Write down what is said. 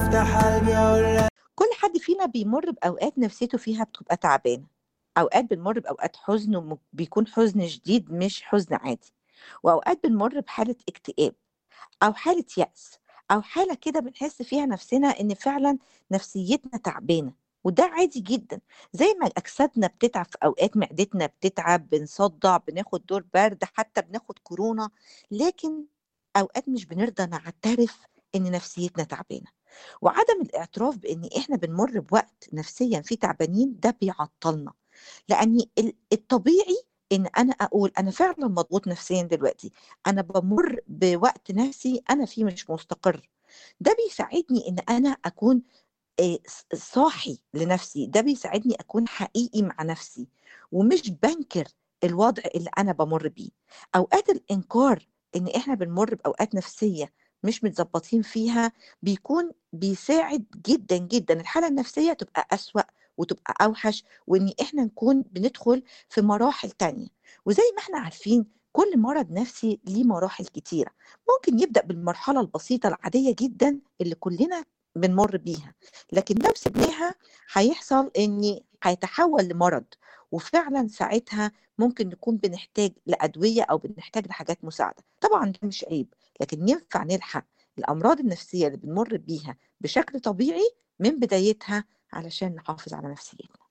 افتح قلبي اقول كل حد فينا بيمر بأوقات نفسيته فيها بتبقى تعبانة أوقات بنمر بأوقات حزن وم- بيكون حزن شديد مش حزن عادي وأوقات بنمر بحالة اكتئاب أو حالة يأس أو حالة كده بنحس فيها نفسنا إن فعلا نفسيتنا تعبانة وده عادي جدا زي ما أجسادنا بتتعب في أوقات معدتنا بتتعب بنصدع بناخد دور برد حتى بناخد كورونا لكن أوقات مش بنرضى نعترف إن نفسيتنا تعبانة وعدم الاعتراف بان احنا بنمر بوقت نفسيا فيه تعبانين ده بيعطلنا لان ال- الطبيعي ان انا اقول انا فعلا مضغوط نفسيا دلوقتي انا بمر بوقت نفسي انا فيه مش مستقر ده بيساعدني ان انا اكون آه، ص- صاحي لنفسي ده بيساعدني اكون حقيقي مع نفسي ومش بنكر الوضع اللي انا بمر بيه اوقات الانكار ان احنا بنمر باوقات نفسيه مش متظبطين فيها بيكون بيساعد جدا جدا الحاله النفسيه تبقى اسوأ وتبقى اوحش وان احنا نكون بندخل في مراحل تانية وزي ما احنا عارفين كل مرض نفسي ليه مراحل كتيره ممكن يبدأ بالمرحله البسيطه العاديه جدا اللي كلنا بنمر بيها لكن لو سبناها هيحصل ان هيتحول لمرض وفعلا ساعتها ممكن نكون بنحتاج لأدوية أو بنحتاج لحاجات مساعدة طبعا ده مش عيب لكن ينفع نلحق الأمراض النفسية اللي بنمر بيها بشكل طبيعي من بدايتها علشان نحافظ على نفسيتنا